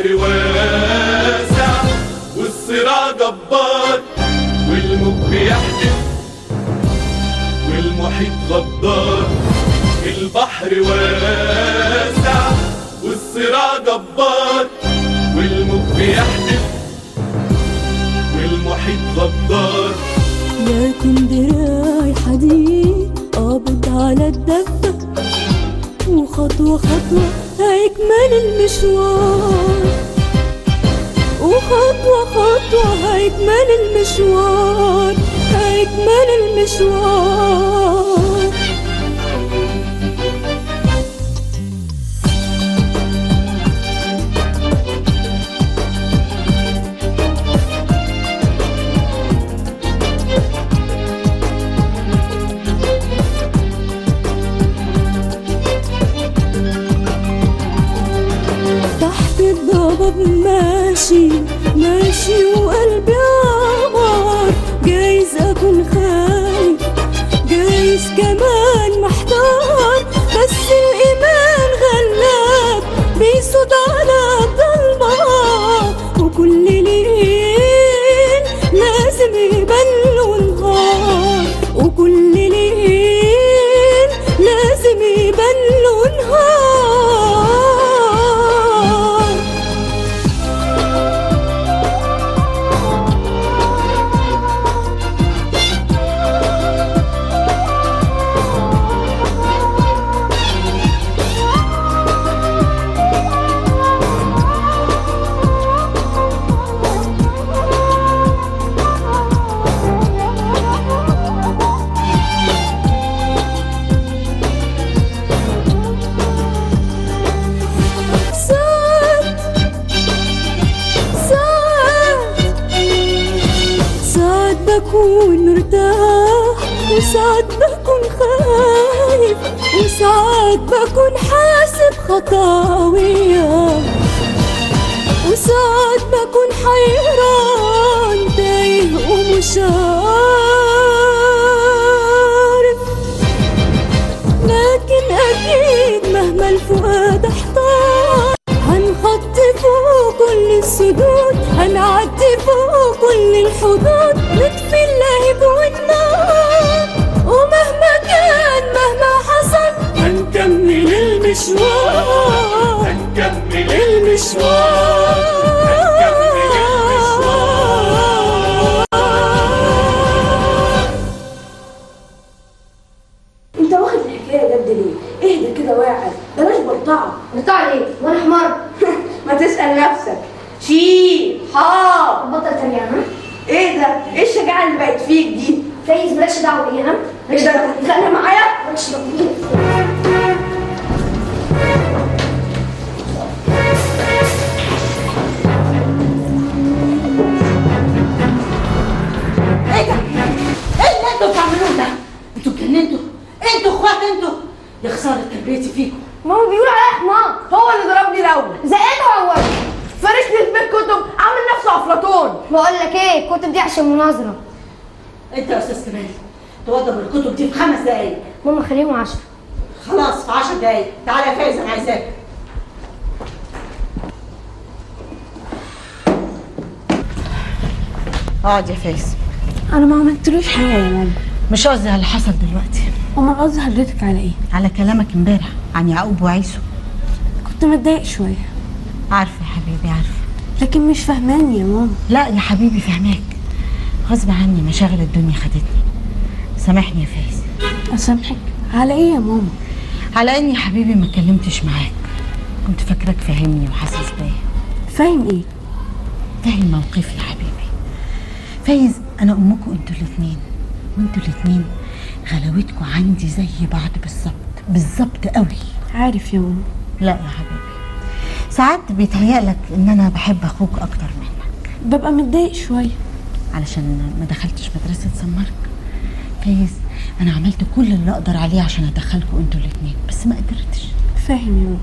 البحر واسع والصراع جبار والموج بيحدف والمحيط غدار البحر واسع والصراع جبار والموج بيحدف والمحيط غدار لكن دراعي حديد قابض على الدفة وخطوة خطوة هيكمل المشوار وخطوة خطوة هيكمل المشوار هيكمل المشوار تحت الضباب ماشي ماشي وقلبي عمار جايز اكون خايف جايز كمان محتار بس الايمان غلاب بيصد على الضلمة وكل ليل لازم يبان له نهار وكل ليل لازم يبان له نهار ساعات ساعات ساعات بكون مرتاح وساعات بكون خايف وساعات بكون حاسب خطاوية وساعات بكون حيران تايه ومش عارف لكن أكيد مهما الفؤاد احتار هنخطي فوق كل السدود هنعدي فوق كل الحدود نطفي اللهب والنار ومهما كان مهما حصل هنكمل المشوار هنكمل المشوار انت واخد الحكايه جد ليه؟ اهدى كده واعي بلاش بلطعه بتاع ايه؟ وانا حمار ما تسال نفسك شي حا بطل تريقة ها؟ ايه ده؟ ايه الشجاعه اللي بقت فيك دي؟ فايز مالكش دعوة بيا ها؟ ايه ده؟ انت هتتخانق معايا؟ مالكش دعوة بيا ايه ده؟ ايه اللي انتوا بتعملوه ده؟ انتوا اتجننتوا؟ انتوا اخوات انتوا؟ يا خسارة تربيتي فيكم ماما بيقول عليا حمار هو اللي ضربني الاول زقته هو فرشني في بيت كتب عامل نفسه افلاطون بقول لك ايه الكتب دي عشان مناظرة انت يا استاذ كمال توضب الكتب دي في خمس دقايق ماما خليهم عشرة خلاص في عشر دقايق تعالى يا فايز انا عايزاك اقعد يا فايز انا ما عملتلوش حاجه يا ماما مش قصدي على اللي حصل دلوقتي امال قصدي حضرتك على ايه على كلامك امبارح عن يعقوب وعيسو كنت متضايق شويه عارفه يا حبيبي عارفه لكن مش فاهماني يا ماما لا يا حبيبي فهماك غصب عني مشاغل الدنيا خدتني سامحني يا فايز اسامحك على ايه يا ماما على اني يا حبيبي ما اتكلمتش معاك كنت فاكراك فاهمني وحاسس بيا فاهم ايه فاهم موقفي يا حبيبي فايز انا امكم انتوا الاثنين وانتوا الاثنين غلاوتكم عندي زي بعض بالظبط بالظبط قوي عارف يا ماما لا يا حبيبي ساعات بيتهيألك ان انا بحب اخوك اكتر منك ببقى متضايق شويه علشان ما دخلتش مدرسة سان مارك فايز انا عملت كل اللي اقدر عليه عشان ادخلكم انتوا الاثنين بس ما قدرتش فاهم يا ماما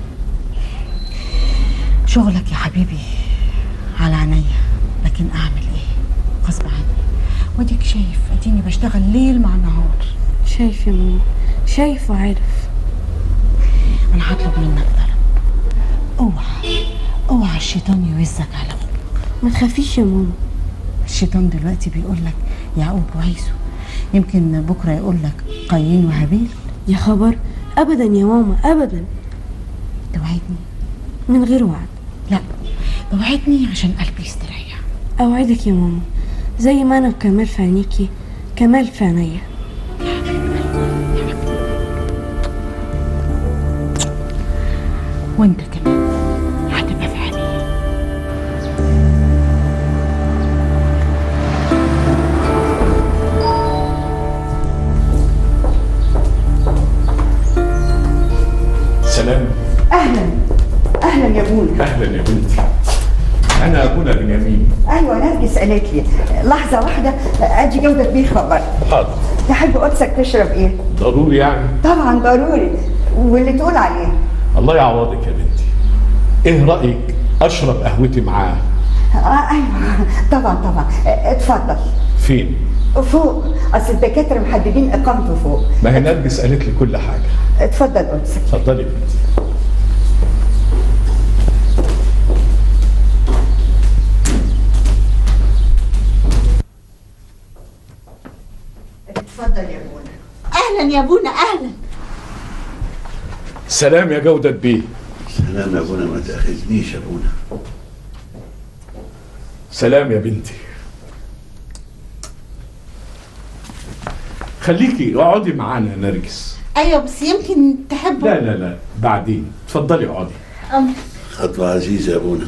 شغلك يا حبيبي على عينيا لكن اعمل ايه غصب عني واديك شايف اديني بشتغل ليل مع نهار شايف يا ماما شايف وعارف انا هطلب منك طلب اوعى اوعى الشيطان يوزك على امك ما تخافيش يا ماما الشيطان دلوقتي بيقول لك يعقوب وعيسو يمكن بكره يقول لك قايين وهابيل يا خبر ابدا يا ماما ابدا توعدني من غير وعد لا اوعدني عشان قلبي يستريح اوعدك يا ماما زي ما انا كمال في عينيكي كمال في عينيا وانت كمان هتبقى في عينيا سلام اهلا اهلا يا بونا اهلا يا بنتي انا ابونا بنيامين ايوه نرجس قالت لي لحظه واحده ادي جوده بيه خبر حاضر تحب قدسك تشرب ايه ضروري يعني طبعا ضروري واللي تقول عليه الله يعوضك يا بنتي ايه رايك اشرب قهوتي معاه اه ايوه طبعا طبعا آه، اتفضل فين فوق اصل الدكاتره محددين اقامته فوق ما هي نرجس قالت لي كل حاجه اتفضل قدسك اتفضلي يا بنتي اتفضل يا بونا اهلا يا ابونا اهلا سلام يا جودة بيه سلام يا ابونا ما تاخذنيش يا ابونا سلام يا بنتي خليكي اقعدي معانا يا نرجس ايوه بس يمكن تحبوا لا لا لا بعدين اتفضلي اقعدي خطوه عزيزه يا ابونا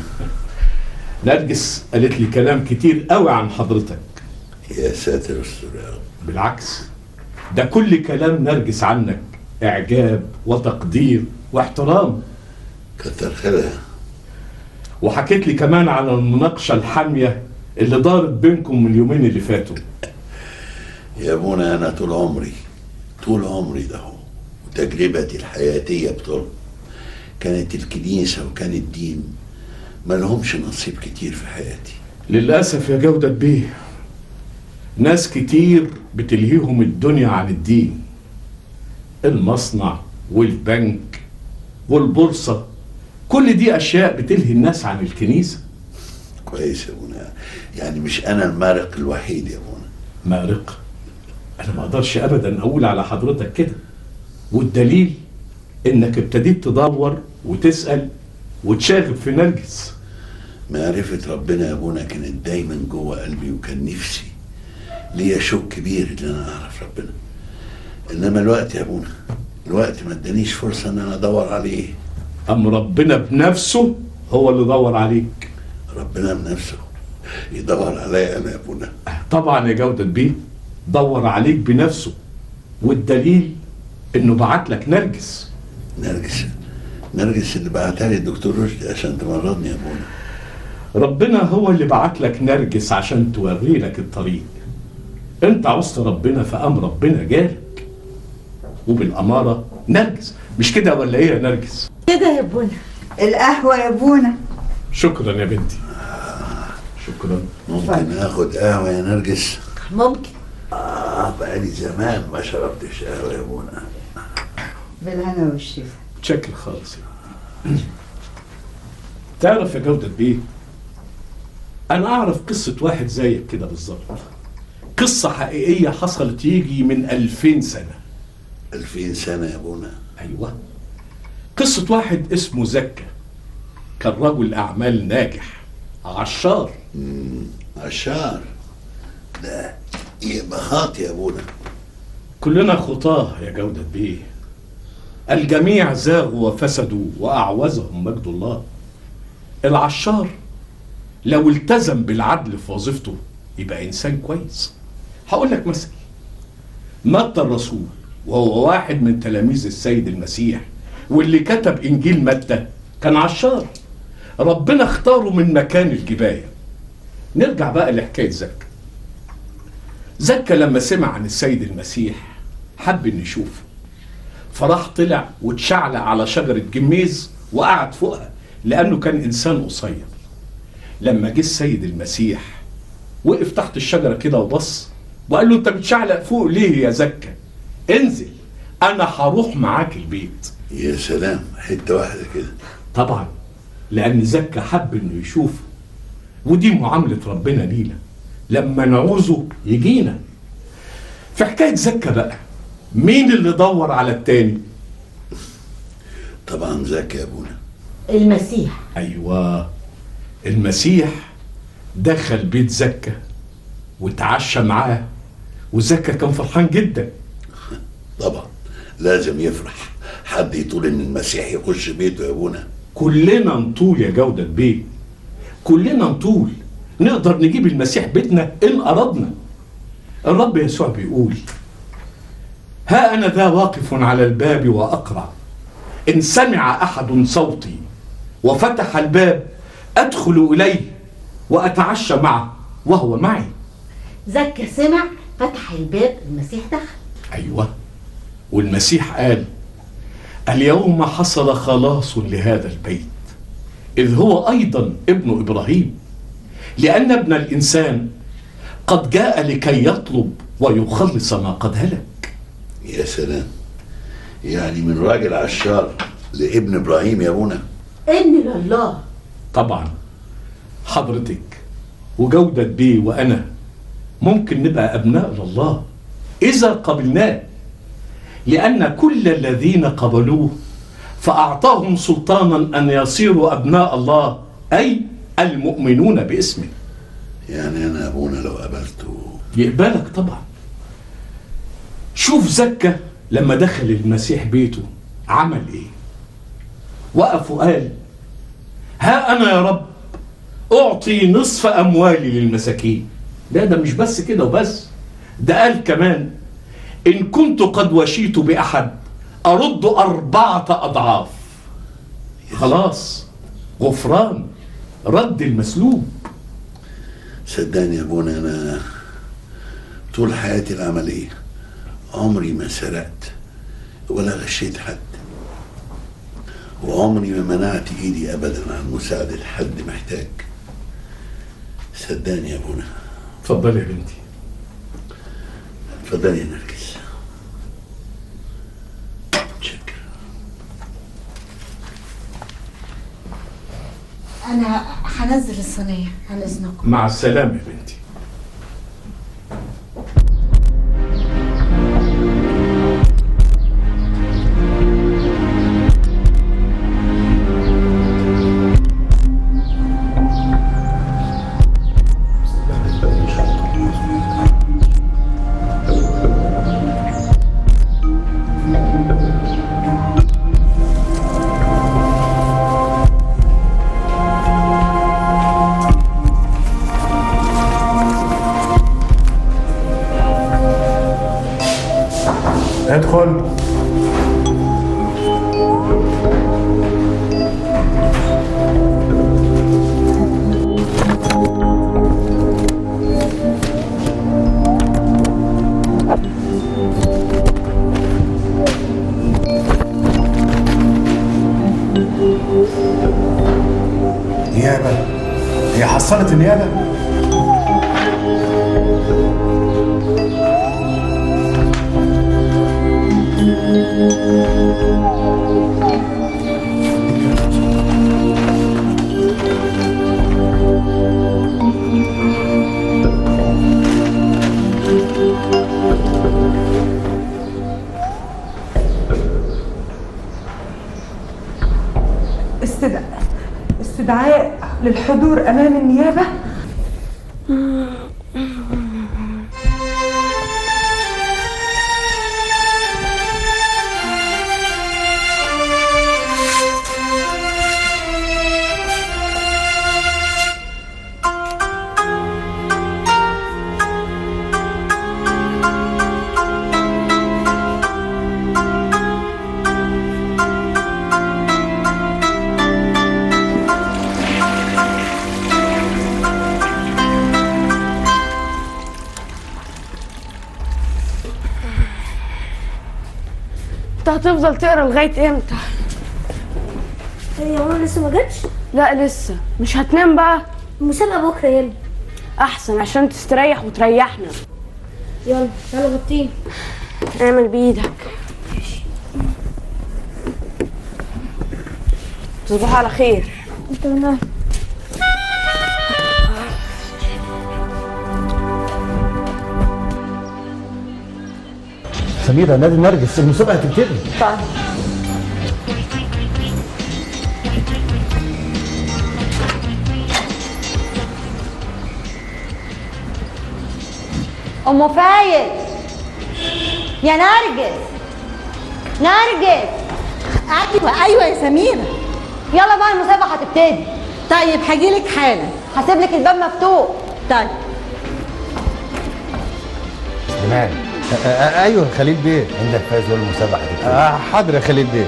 نرجس قالت لي كلام كتير قوي عن حضرتك يا ساتر استر يا رب بالعكس ده كل كلام نرجس عنك اعجاب وتقدير واحترام كتر خيرها وحكيت لي كمان عن المناقشه الحاميه اللي دارت بينكم من اليومين اللي فاتوا يا ابونا انا طول عمري طول عمري ده هو وتجربتي الحياتيه بطول كانت الكنيسه وكان الدين ما لهمش نصيب كتير في حياتي للأسف يا جودة بيه ناس كتير بتلهيهم الدنيا عن الدين المصنع والبنك والبورصة كل دي أشياء بتلهي الناس عن الكنيسة كويس يا ابونا يعني مش انا المارق الوحيد يا ابونا مارق أنا ما أقدرش أبدا أقول على حضرتك كده والدليل إنك ابتديت تدور وتسأل وتشاغب في نرجس معرفة ربنا يا ابونا كانت دايما جوه قلبي وكان نفسي ليا شوق كبير ان انا اعرف ربنا انما الوقت يا ابونا الوقت ما ادانيش فرصه ان انا ادور عليه أم ربنا بنفسه هو اللي دور عليك ربنا بنفسه يدور عليا انا يا ابونا طبعا يا جودة بيه دور عليك بنفسه والدليل انه بعت لك نرجس نرجس نرجس اللي بعتها لي الدكتور رشدي عشان تمرضني يا ابونا ربنا هو اللي بعت لك نرجس عشان توري لك الطريق انت عوزت ربنا فقام ربنا جالك وبالاماره نرجس مش كده ولا ايه يا نرجس كده يا ابونا القهوه يا بونا شكرا يا بنتي شكرا ممكن اخد قهوه يا نرجس ممكن اه بقالي زمان ما شربتش قهوه يا ابونا بالهنا والشفا شكل خالص تعرف يا جودة بيه أنا أعرف قصة واحد زيك كده بالظبط قصة حقيقية حصلت يجي من ألفين سنة ألفين سنه يا ابونا أيوة قصة واحد اسمه زكا كان رجل أعمال ناجح عشار عشار ده يبقى خاطي يا ابونا كلنا خطاه يا جودة بيه الجميع زاغوا وفسدوا وأعوزهم مجد الله العشار لو التزم بالعدل في وظيفته يبقى إنسان كويس هقول لك مثل متى الرسول وهو واحد من تلاميذ السيد المسيح واللي كتب إنجيل متى كان عشار ربنا اختاره من مكان الجباية نرجع بقى لحكاية زكا زكا لما سمع عن السيد المسيح حب انه يشوفه فراح طلع واتشعلق على شجرة جميز وقعد فوقها لأنه كان إنسان قصير لما جه السيد المسيح وقف تحت الشجرة كده وبص وقال له أنت بتشعلق فوق ليه يا زكا انزل أنا هروح معاك البيت يا سلام حته واحده كده طبعا لأن زكا حب إنه يشوفه ودي معاملة ربنا لينا لما نعوزه يجينا في حكاية زكا بقى مين اللي دور على التاني طبعا زكي يا ابونا المسيح أيوة المسيح دخل بيت زكا وتعشى معاه وزكا كان فرحان جدا طبعا لازم يفرح حد يطول ان المسيح يخش بيته يا ابونا كلنا نطول يا جودة بيه كلنا نطول نقدر نجيب المسيح بيتنا إن أردنا الرب يسوع بيقول ها أنا ذا واقف على الباب وأقرع إن سمع أحد صوتي وفتح الباب أدخل إليه وأتعشى معه وهو معي زكا سمع فتح الباب المسيح دخل أيوة والمسيح قال اليوم حصل خلاص لهذا البيت إذ هو أيضا ابن إبراهيم لأن ابن الإنسان قد جاء لكي يطلب ويخلص ما قد هلك يا سلام يعني من راجل عشار لابن ابراهيم يا ابونا ان لله طبعا حضرتك وجودة بيه وأنا ممكن نبقى أبناء لله إذا قبلناه لأن كل الذين قبلوه فأعطاهم سلطانا أن يصيروا أبناء الله أي المؤمنون باسمه يعني انا يا ابونا لو قابلته يقبلك طبعا شوف زكا لما دخل المسيح بيته عمل ايه وقف وقال ها انا يا رب اعطي نصف اموالي للمساكين لا ده مش بس كده وبس ده قال كمان ان كنت قد وشيت باحد ارد اربعه اضعاف خلاص غفران رد المسلوب صدقني يا ابونا انا طول حياتي العمليه عمري ما سرقت ولا غشيت حد وعمري ما منعت ايدي ابدا عن مساعده حد محتاج صدقني يا ابونا اتفضلي يا بنتي اتفضلي يا نرجس شكرا انا هنزل الصينيه عن اذنكم مع السلامه يا بنتي ادخل نيابة هي حصلت النيابة استدعاء استدعاء للحضور امام النيابه انت هتفضل تقرا لغايه امتى هي ماما لسه ما جاتش لا لسه مش هتنام بقى المسابقة بكرة يلا احسن عشان تستريح وتريحنا يلا يلا غطيني اعمل بايدك تصبحوا على خير انت من أهل. سميرة نادي نرجس المسابقة هتبتدي طيب ام فايد يا نرجس نرجس ايوه ايوه يا سميره يلا بقى المسابقه هتبتدي طيب هجيلك حالا هسيب لك الباب مفتوح طيب جمال ايوه خليل بيه عندك فايز ولا المسابقه هتبتدي آه حاضر يا خليل بيه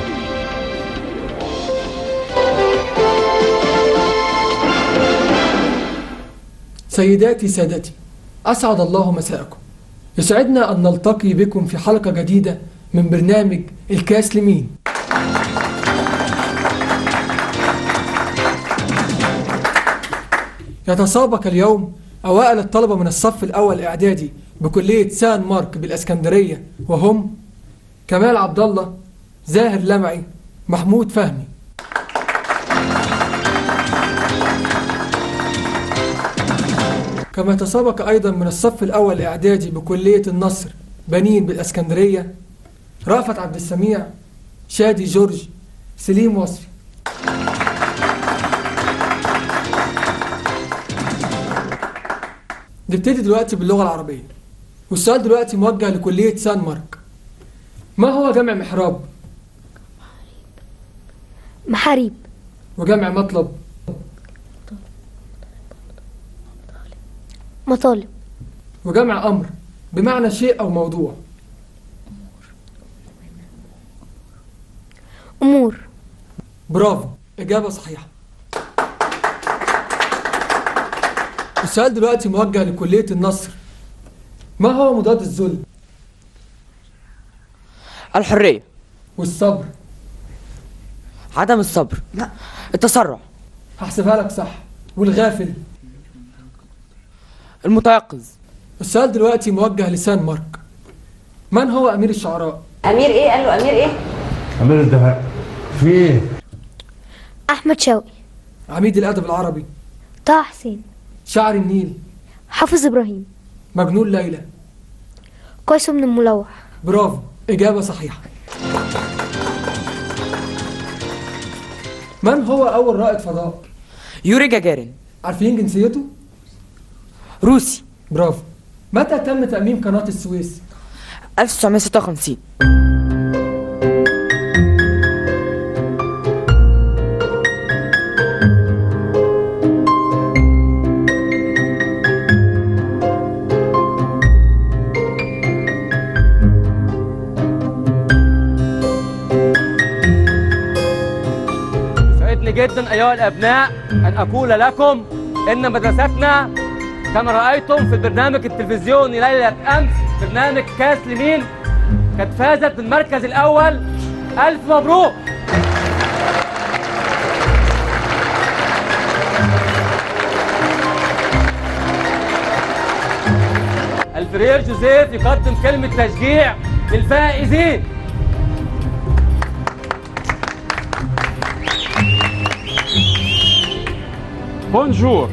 سيداتي سادتي أسعد الله مساءكم يسعدنا أن نلتقي بكم في حلقة جديدة من برنامج الكاس لمين يتسابق اليوم أوائل الطلبة من الصف الأول إعدادي بكلية سان مارك بالإسكندرية وهم كمال عبد الله زاهر لمعي محمود فهمي كما تسابق أيضا من الصف الأول إعدادي بكلية النصر بنين بالإسكندرية رأفت عبد السميع شادي جورج سليم وصفي نبتدي دلوقتي باللغة العربية والسؤال دلوقتي موجه لكلية سان مارك ما هو جمع محراب محاريب وجمع مطلب مطالب وجمع أمر بمعنى شيء أو موضوع أمور برافو إجابة صحيحة السؤال دلوقتي موجه لكلية النصر ما هو مضاد الذل؟ الحرية والصبر عدم الصبر لا التسرع هحسبها لك صح والغافل المتيقظ السؤال دلوقتي موجه لسان مارك من هو أمير الشعراء؟ امير ايه قال له امير ايه أمير الدهاء في إيه؟ أحمد شوقي عميد الأدب العربي طه حسين شاعر النيل حافظ إبراهيم مجنون ليلى قيس بن الملوح برافو إجابة صحيحة من هو أول رائد فضاء؟ يوري جاجارين عارفين جنسيته؟ روسي برافو متى تم تأميم قناة السويس؟ 1956 يسعدني جدا أيها الأبناء أن أقول لكم إن مدرستنا كما رأيتم في البرنامج التلفزيوني ليلة أمس برنامج كاس لمين قد فازت بالمركز الأول ألف مبروك الفرير جوزيف يقدم كلمة تشجيع للفائزين بونجور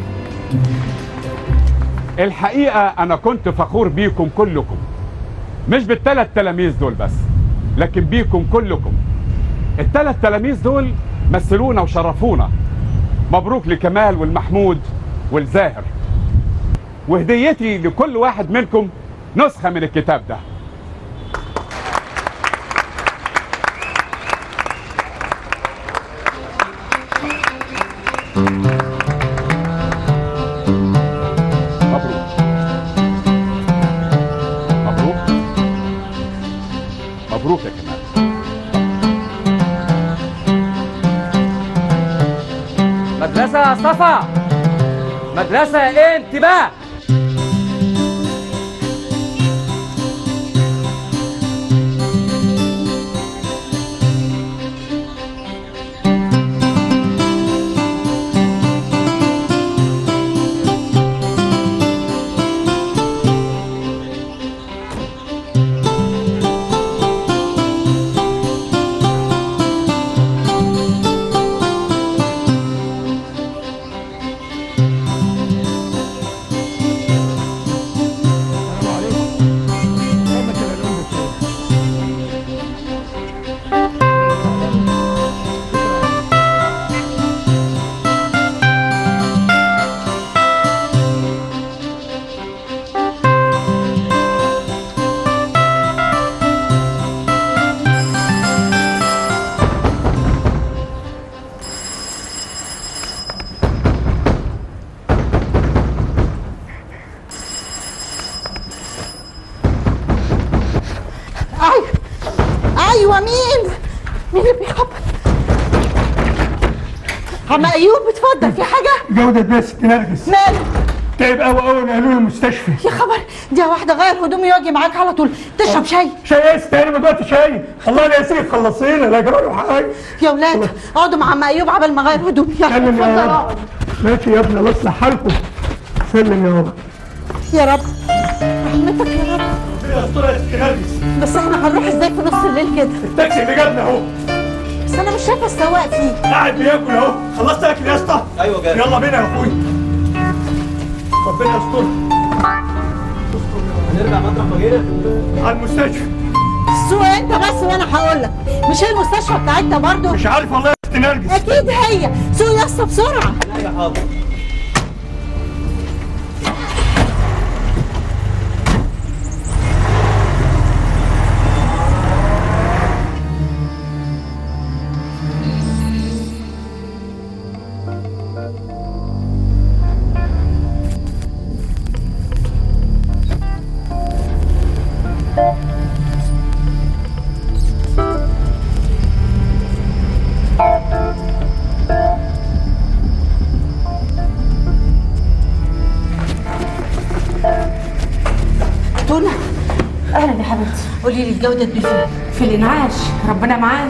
الحقيقة أنا كنت فخور بيكم كلكم مش بالثلاث تلاميذ دول بس لكن بيكم كلكم الثلاث تلاميذ دول مثلونا وشرفونا مبروك لكمال والمحمود والزاهر وهديتي لكل واحد منكم نسخة من الكتاب ده مبروك مبروك مبروك يا كمال مدرسة يا صفا مدرسة ايه انتباه مين اللي بيخبط عم ايوب اتفضل في حاجه جودة بس نرجس ماله تعب قوي قوي نقلوه المستشفى يا خبر دي واحده غير هدومي واجي معاك على طول تشرب شاي شاي ايه تاني ما دلوقتي شاي الله لا يسيك خلصينا لا جرى له حاجه يا ولاد اقعدوا مع عم ايوب عبل ما غير هدومي يلا سلم اتفضل يا اقعد رب ماشي يا ابني الله يصلح حالكم سلم يا رب يا رب رحمتك يا رب بس احنا هنروح ازاي في نص الليل كده التاكسي اللي جابنا اهو بس انا مش شايفه السواق فيه قاعد بياكل اهو خلصت اكل يا اسطى ايوه جاي يلا بينا يا اخويا ربنا يستر هنرجع مطرح ما جينا على المستشفى سوق انت بس وانا هقول لك مش هي المستشفى بتاعتنا برضو مش عارف والله يا اختي نرجس اكيد هي سوق يا اسطى بسرعه يا حاضر تونه اهلا يا حبيبتي قولي لي الجوده دي فين في الانعاش ربنا معاه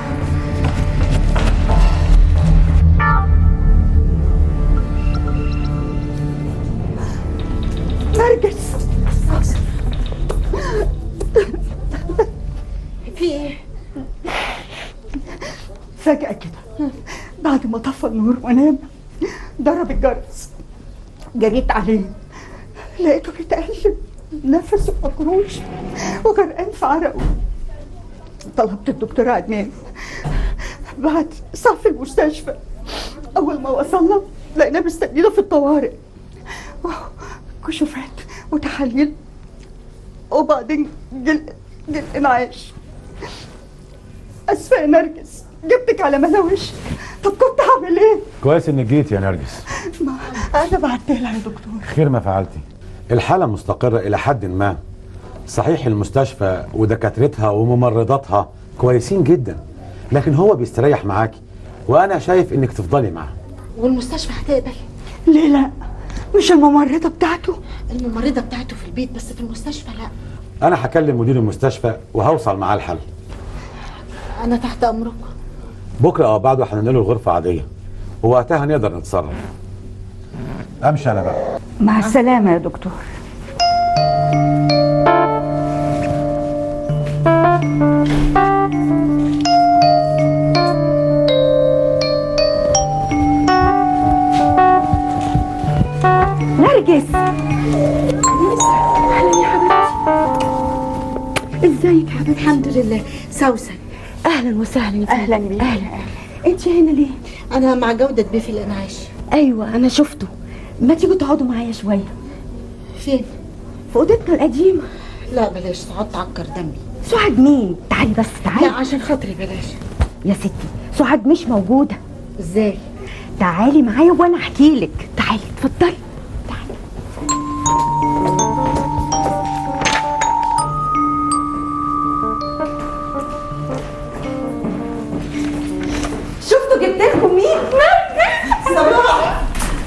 نرجس في ايه فجأة كده بعد ما طفى النور ونام ضرب الجرس جريت عليه لقيته بيتقلب نفسه مكروش وغرقان في عرقه طلبت الدكتور عدنان بعد ساعة في المستشفى أول ما وصلنا لقيناه مستنينا في الطوارئ كشوفات وتحاليل وبعدين جل جل انعاش اسفه يا نرجس جبتك على ملا وشك طب كنت هعمل ايه؟ كويس انك جيت يا نرجس ما انا بعت لها يا دكتور خير ما فعلتي الحالة مستقرة إلى حد ما صحيح المستشفى ودكاترتها وممرضاتها كويسين جدا لكن هو بيستريح معاكي وأنا شايف إنك تفضلي معاه والمستشفى هتقبل ليه لا؟ مش الممرضة بتاعته؟ الممرضه بتاعته في البيت بس في المستشفى لا أنا هكلم مدير المستشفى وهوصل معاه الحل انا تحت امركم بكرة أو بعده هننقله الغرفة عادية ووقتها نقدر نتصرف أمشي أنا بقى مع السلامة يا دكتور نرجس اهلا يا حبيبتي ازيك يا حبيبتي الحمد لله سوسن اهلا وسهلا يا اهلا بيك اهلا انت هنا ليه؟ انا مع جوده بيه في الانعاش ايوه انا شفته ما تيجوا تقعدوا معايا شويه فين في اوضتنا القديمة لا بلاش تقعد تعكر دمي سعاد مين تعالي بس لا تعالي عشان خاطري بلاش يا ستي سعاد مش موجوده ازاي تعالي معايا وانا احكي لك تعالي اتفضلي شفتوا جبت لكم مين؟ صباح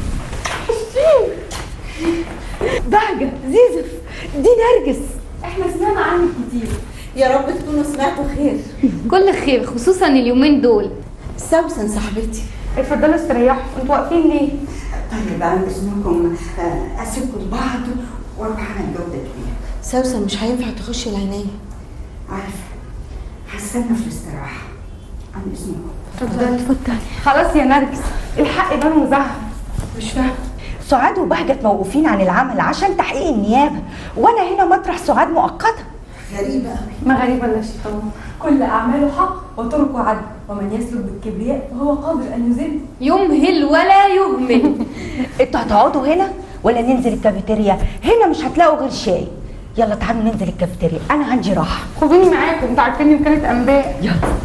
بهجه زيزف دي نرجس احنا سمعنا عنك كتير يا رب تكونوا سمعتوا خير كل خير خصوصا اليومين دول سوسن صاحبتي اتفضلوا استريحوا انتوا واقفين ليه؟ طيب عن اذنكم آه، اسيبكم لبعض واروح انا الجودة كبيرة سوسن مش هينفع تخشي العنايه عارفة هستنى في الاستراحة عن اذنكم اتفضلي اتفضلي خلاص يا نرجس الحق بان مزهر مش فاهمه سعاد وبهجة موقوفين عن العمل عشان تحقيق النيابة وأنا هنا مطرح سعاد مؤقتا غريبه قوي ما غريب ولا شيء طبعا كل اعماله حق وطرقه عدل ومن يسلك بالكبرياء فهو قادر ان يذل يمهل ولا يهمل انتوا هتقعدوا هنا ولا ننزل الكافيتيريا هنا مش هتلاقوا غير شاي يلا تعالوا ننزل الكافيتيريا أنا عندي راحة خدوني معاكم انتوا عارفين كانت انباء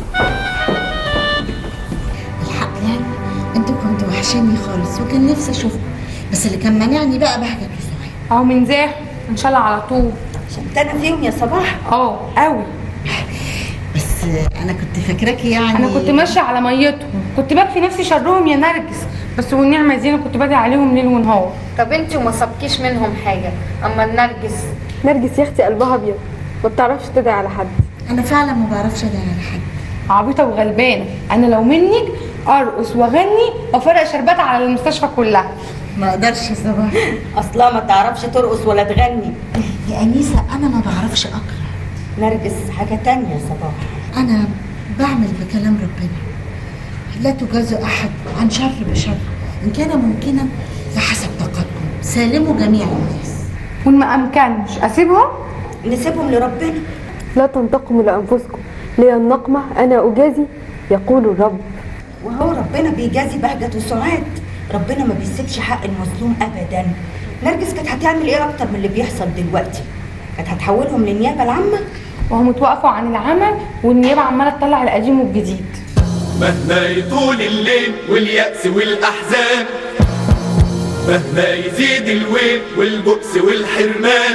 الحق يعني انتوا كنتوا وحشاني خالص وكان نفسي اشوفكم بس اللي كان مانعني بقى بهجت وسعاد اهو من زاح ان شاء الله على طول عشان انا فيهم يا صباح اه قوي بس انا كنت فاكراكي يعني انا كنت ماشيه على ميتهم كنت بكفي نفسي شرهم يا نرجس بس والنعمه دي انا كنت بدعي عليهم ليل ونهار طب انت وما صبكيش منهم حاجه اما النرجس نرجس يا اختي قلبها ابيض ما بتعرفش تدعي على حد انا فعلا ما بعرفش ادعي على حد عبيطه وغلبانه انا لو منك ارقص واغني وافرق شربات على المستشفى كلها ما اقدرش يا صباح اصلا ما تعرفش ترقص ولا تغني يا انيسه انا ما بعرفش اقرا نرجس حاجه تانية يا صباح انا بعمل بكلام ربنا لا تجاز احد عن شر بشر ان كان ممكنا فحسب طاقتكم سالموا جميع الناس وان ما امكنش اسيبهم نسيبهم لربنا لا تنتقموا لانفسكم لي النقمه انا اجازي يقول الرب وهو ربنا بيجازي بهجة وسعاد ربنا ما بيسيبش حق المظلوم ابدا نرجس كانت هتعمل ايه اكتر من اللي بيحصل دلوقتي كانت هتحولهم للنيابه العامه وهم اتوقفوا عن العمل والنيابه عماله تطلع القديم والجديد مهما يطول الليل واليأس والأحزان مهما يزيد الويل والبؤس والحرمان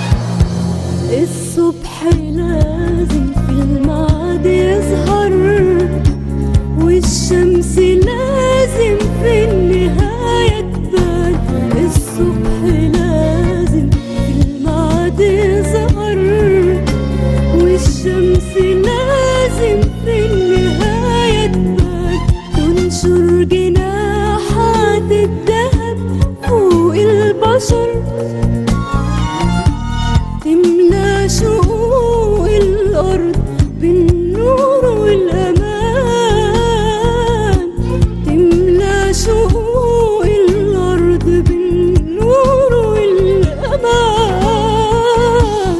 الصبح لازم في الميعاد يظهر والشمس لازم في النهاية تبان الصبح لازم في الميعاد يظهر والشمس لازم في النهاية تبان تنشر جناحات الذهب فوق البشر تملى شقوق الأرض بالنور والأمان تملى شقوق الأرض بالنور والأمان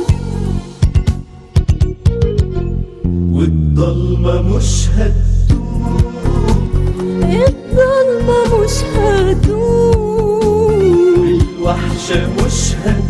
والضلمة مش هتدوم الظلمة مش هتدوم والوحشة مش هتدوم